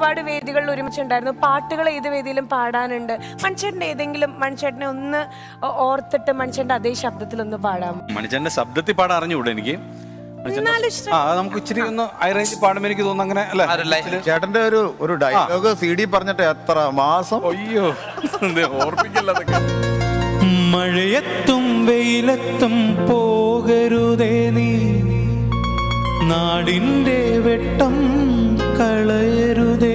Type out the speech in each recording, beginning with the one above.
ഒരുപാട് വേദികളിൽ ഒരുമിച്ചുണ്ടായിരുന്നു പാട്ടുകൾ ഏത് വേദിയിലും പാടാനുണ്ട് മണിച്ചേട്ടൻ്റെ ഏതെങ്കിലും മണിച്ചേട്ടനെ ഒന്ന് ഓ- ഓർത്തിട്ട് മണിച്ചേട്ടൻ്റെ അതേ ശബ്ദത്തിൽ ഒന്ന് പാടാമോ മനുഷ്യന്റെ ശബ്ദത്തിൽ പാടാൻ അറിഞ്ഞുകൂടെ എനിക്ക് മനുഷ്യന്റെ- എന്നാലും ഇഷ്ടം. ആ അത് നമുക്ക് ഇച്ചിരി ഒന്ന് ഹൈ റേഞ്ച് പാടുമ്പോൾ എനിക്ക് തോന്നുന്നു അങ്ങനെ അല്ലേ ചേട്ടന്റെ ഒരു ഒരു ഡയലോഗ് സി ഡി പറഞ്ഞിട്ട് എത്ര മാസം അയ്യോ ഇത് ഓർമ്മിക്കല്ല അതൊക്കെ മഴയത്തും വെയിലത്തും പോകരുതേ നീ നാടിൻ്റെ വെട്ടം കളയരുതേ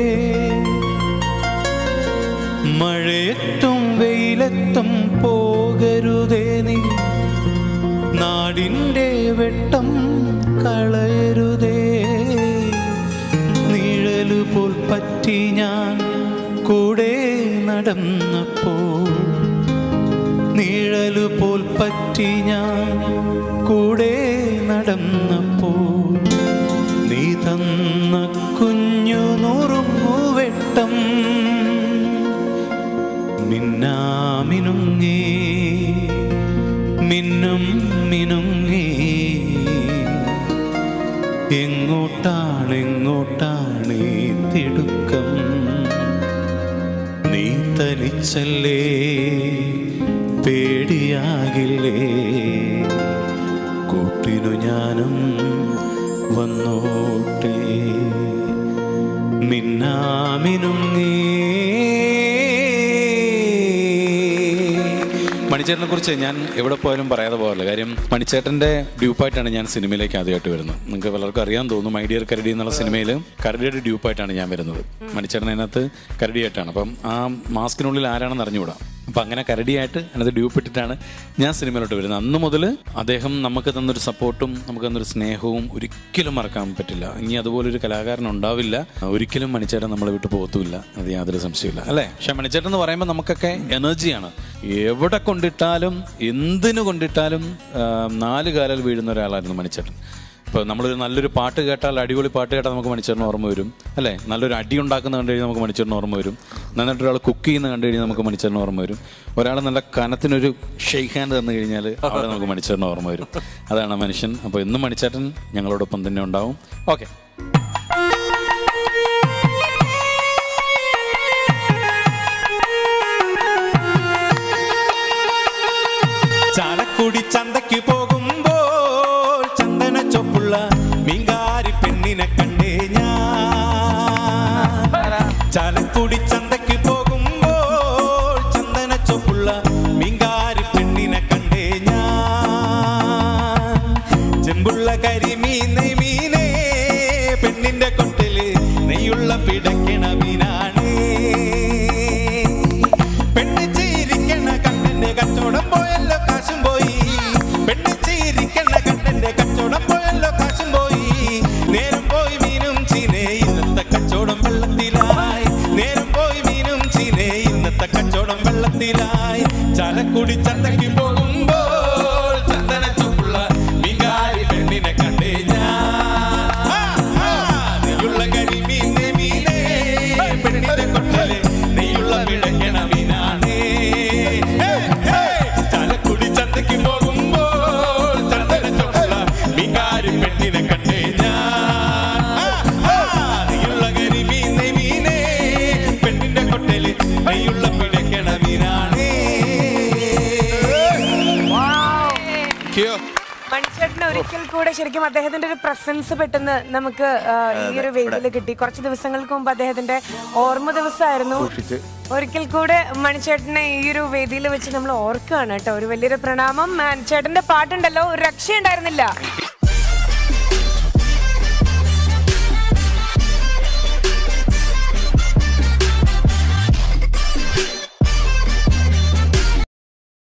മഴയത്തും വെയിലത്തും പോകരുതേ നീ നാടിൻ്റെ വെട്ടം കളയരുതേ നിഴലു പോൽ പറ്റി ഞാൻ കൂടെ നടന്നപ്പോൾ നിഴലു പോൽ പറ്റി ഞാൻ കൂടെ നടന്നപ്പോൾ നീ തന്ന കുഞ്ഞു നുറുങ്ങുവെട്ടം മിന്നാമിനുങ്ങി മിന്നും മിനുങ്ങി എങ്ങോട്ടാണ് എങ്ങോട്ടാണ് ഈ തിടുക്കം നീ തനിച്ചല്ലേ പേടിയാകില്ലേ കൂട്ടിനു ഞാനും വന്നോട്ടെ മിന്നാമിനുങ്ങേ മണിച്ചേട്ടനെ കുറിച്ച് ഞാൻ എവിടെ പോയാലും പറയാതെ പോകാറില്ല കാര്യം മണിച്ചേട്ടന്റെ ഡ്യൂപ്പായിട്ടാണ് ഞാൻ സിനിമയിലേക്ക് ആദ്യമായിട്ട് വരുന്നത് നിങ്ങൾക്ക് പലർക്കും അറിയാൻ തോന്നുന്നു മൈ ഡിയർ കരടി എന്നുള്ള സിനിമയിൽ കരടിയുടെ ഡ്യൂപ്പായിട്ടാണ് ഞാൻ വരുന്നത് മണിച്ചേട്ടൻ അതിനകത്ത് കരടിയായിട്ടാണ് അപ്പം ആ മാസ്കിനുള്ളിൽ ആരാണെന്ന് അറിഞ്ഞുകൂടാ അപ്പം അങ്ങനെ കരടിയായിട്ട് അതിനകത്ത് ഡ്യൂപ്പ് ഇട്ടിട്ടാണ് ഞാൻ സിനിമയിലോട്ട് വരുന്നത് അന്ന് മുതൽ അദ്ദേഹം നമുക്ക് തന്നൊരു സപ്പോർട്ടും നമുക്ക് തന്നൊരു സ്നേഹവും ഒരിക്കലും മറക്കാൻ പറ്റില്ല ഇനി അതുപോലെ ഒരു കലാകാരൻ ഉണ്ടാവില്ല ഒരിക്കലും മണിച്ചേട്ടൻ നമ്മളെ വിട്ടു പോകത്തുമില്ല അത് യാതൊരു സംശയമില്ല അല്ലേ പക്ഷെ മണിച്ചേട്ടൻ എന്ന് പറയുമ്പോൾ നമുക്കൊക്കെ എനർജിയാണ് എവിടെ കൊണ്ടിട്ടാലും എന്തിനു കൊണ്ടിട്ടാലും ആ, നാല് കാലിൽ വീഴുന്ന ഒരാളായിരുന്നു മണിച്ചേട്ടൻ ഇപ്പോൾ നമ്മളൊരു നല്ലൊരു പാട്ട് കേട്ടാൽ അടിപൊളി പാട്ട് കേട്ടാൽ നമുക്ക് മണിച്ചേട്ടൻ ഓർമ്മ വരും അല്ലേ നല്ലൊരു അടി ഉണ്ടാക്കുന്ന കണ്ടു കഴിഞ്ഞാൽ നമുക്ക് മണിച്ചേട്ടൻ ഓർമ്മ വരും നന്നായിട്ട് ഒരാൾ കുക്ക് ചെയ്യുന്ന കണ്ടു കഴിഞ്ഞാൽ നമുക്ക് മണിച്ചേട്ടൻ ഓർമ്മ വരും ഒരാൾ നല്ല കനത്തിനൊരു ഷെയ്ക്ക് ഹാൻഡ് തന്നു കഴിഞ്ഞാൽ അവിടെ നമുക്ക് മണിച്ചേട്ടൻ ഓർമ്മ വരും അതാണ് മനുഷ്യൻ അപ്പോൾ എന്നും മണിച്ചേട്ടൻ ഞങ്ങളോടൊപ്പം തന്നെ ഉണ്ടാവും ഓക്കെ ചാലക്കുടി ചന്തയ്ക്ക് പോകുമ്പോൾ ചന്ദന ചൊപ്പുള്ള മീങ്കാരി പെണ്ണിനെ കണ്ടേ ഞാൻ ചാലക്കുടി ചന്തയ്ക്ക് പോകുമ്പോൾ ചന്ദന ചൊപ്പുള്ള മീങ്കാരി പെണ്ണിനെ കണ്ടേ ഞാൻ ചെമ്പുള്ള കരിമീൻ നെയ്മീനേ പെണ്ണിന്റെ കൊട്ടില് നെയ്യുള്ള പിടക്കണ മീനാണേ പെണ്ണ് ചീരിക്കണ കണ്ണന്റെ കച്ചവടം പോയല്ലോ കാശും പോയി പെണ്ണ് ചീരിക്കണ കണ്ണന്റെ കച്ചവടം പോയല്ലോ കാശും പോയി നേരം പോയി മീനും ചീനേ ഇന്നത്തെ കച്ചവടം വെള്ളത്തിലായി നേരം പോയി മീനും ചീനേ ഇന്നത്തെ കച്ചവടം വെള്ളത്തിലായി ചാലക്കുടി ചന്തയ്ക്ക് പോകുമ്പോൾ ചന്ദന ചുള്ള മീൻകാരി പെണ്ണിനെ കണ്ടേ ഞാൻ ആ, ആ, നെയ്യുള്ള കരിമീൻ നെയ്മീനേ പെണ്ണിന്റെ കൊട്ടല് നെയ്യുള്ള വിളങ്ങണ മീനാണേ ഹേ, ഹേ, ചാലക്കുടി ചന്തയ്ക്ക് പോകുമ്പോൾ ചന്ദന ചുള്ള മീൻകാരി പെണ്ണിനെ കണ്ടേ ഞാൻ ആ, ആ, നെയ്യുള്ള കരിമീൻ നെയ്മീനേ പെണ്ണിന്റെ കൊട്ടല് നെയ്യുള്ള പിടക്കണ മീനാണേ മണിച്ചേട്ടന് ഒരിക്കൽ കൂടെ ശരിക്കും അദ്ദേഹത്തിന്റെ ഒരു പ്രസൻസ് പെട്ടെന്ന് നമുക്ക് ആ, ഈ ഒരു വേദിയിൽ കിട്ടി കുറച്ച് ദിവസങ്ങൾക്ക് മുമ്പ് അദ്ദേഹത്തിന്റെ ഓർമ്മ ദിവസമായിരുന്നു ഒരിക്കൽ കൂടെ മണിച്ചേട്ടനെ ഈ ഒരു വേദിയിൽ വെച്ച് നമ്മൾ ഓർക്കുകയാണ് കേട്ടോ ഒരു വലിയൊരു പ്രണാമം മണിച്ചേട്ടന്റെ പാട്ടുണ്ടല്ലോ ഒരു രക്ഷയുണ്ടായിരുന്നില്ല